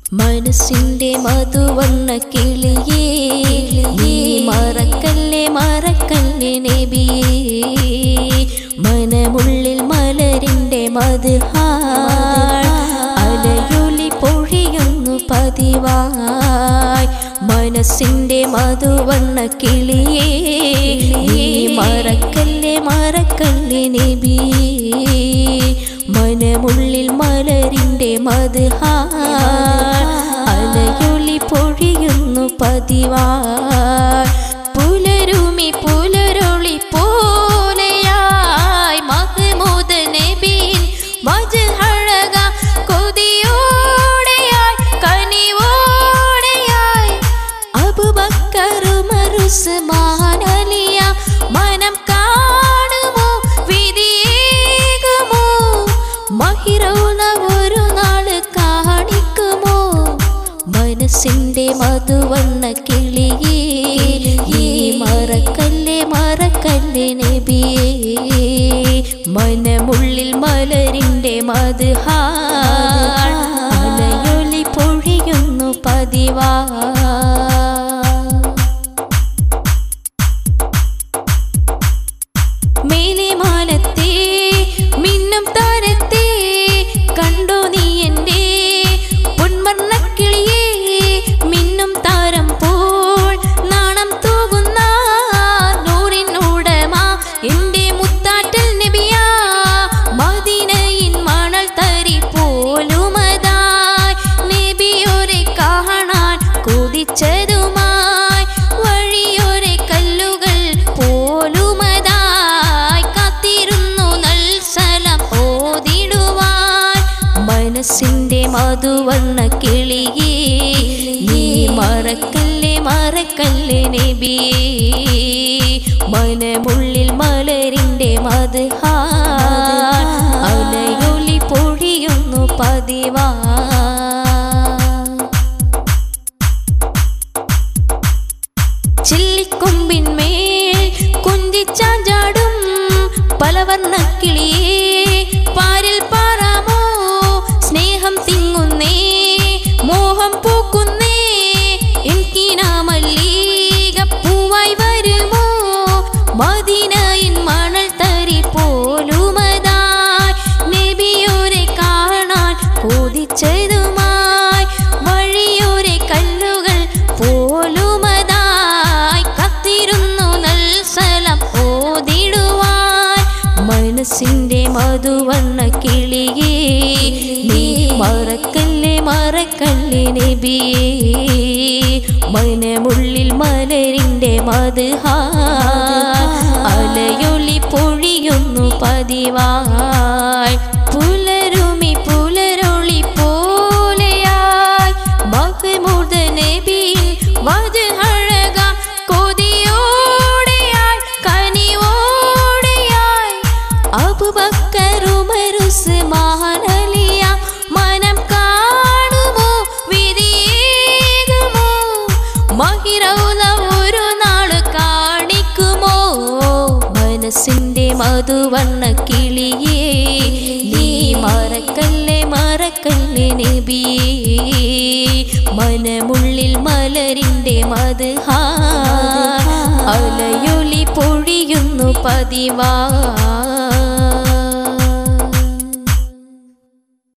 മനസ്സിന്റെ മധുവണ്ണ കിളിയേ നീ മറക്കല്ലേ മറക്കല്ലേ നബിയേ മനമുള്ളിൽ മലരിന്റെ മത് അലയൊലി പൊഴിയുന്നു പതിവായി മനസ്സിന്റെ മധുവണ്ണ കിളിയേ നീ മറക്കല്ലേ മറക്കല്ലേ നബിയേ മനമുള്ളിൽ മലരിന്റെ മത് അലയൊലി പൊഴിയുന്നു പതിവായി പുലരുമി പുലരൊളി പോലെയായി മഹ്മൂദ് നബീൻ വജ് അഴക കൊതിയോടെയായി കനിവോടെയായി അബുബക്കറുമറുസ്മാനലിയ മനം കാണുമോ വിധിയേകുമോ മഹിറൗന ഒരു നാള് കാണിക്കുമോ മനസ്സിന്റെ മധുവണ്ണ കിളിയേ ഈ മറക്കല്ലേ മറക്കല്ലേ നബിയേ മനമുള്ളിൽ മലരിന്റെ മത് അലയൊലി പൊഴിയുന്നു പതിവാ മേലിമാനത്തെ മിന്നും താരത്തെ കണ്ടോ നീ എൻ്റെ പൊന്മർണ്ണക്കിളിയേ മിന്നും താരം പോൾ നാണം തൂകുന്ന നൂറിനുടമ എൻ്റെ മുത്താറ്റൽ നബിയാ മദീനയിൻ മണൽ തരി പോലുമതായി നബിയോരെ കാണാൻ കൊതിച്ചതുമായി വഴിയോരെ കല്ലുകൾ പോലുമതായി കാത്തിരുന്നു നൽസലം ഓതിടുവാൻ മനസ്സിന്റെ മധുവണ്ണ കിളിയേ നീ മറക്കല്ലേ മറക്കല്ലേ നബിയേ മനമുള്ളിൽ മലരിന്റെ മത് അലയൊലി പൊഴിയുന്നു പതിവാ ചില്ലിക്കൊമ്പിന്മേൽ കുന്തിച്ചാഞ്ചാടും പലവർണ്ണക്കിളിയേ പാരിൽ പാറാമോ സ്നേഹം തിങ്ങുന്നേ മോഹം പൂക്കുന്നേ എനിക്കിനാമല്ലീക പൂവായി വരുമോ മദീനയിൻ മണൽ തരി പോലുമതായി നബിയോരെ കാണാൻ കൊതിച്ചതുമായി വഴിയോരെ കല്ലുകൾ പോലുമതായി കത്തിരുന്നു നൽസലം ഓതിടുവാൻ മനസ്സിന്റെ മധുവണ്ണ കിളിയേ നീ മറക്കല്ലേ മറക്കല്ലേ നബിയേ മനമുള്ളിൽ മലരിന്റെ മത് അലയൊലി പൊഴിയുന്നു പതിവായി പുലരുമി പുലരൊളി പോലെയായി മഹ്മൂദ് നബിയിൽ വജ് അഴക കൊതിയോടെയായി കനിവോടെയായി അബുബക്കറുമറുസ്മാനലിയ മനം കാണുമോ വിധിയേകുമോ മഹിറൗല ഒരു നാള് കാണിക്കുമോ മനസ്സിന്റെ മധുവണ്ണ കിളിയേ നീ മറക്കല്ലേ മറക്കല്ലേ നബിയേ മനമുള്ളിൽ മലരിന്റെ മത് അലയൊലി പൊഴിയുന്നു പതിവാ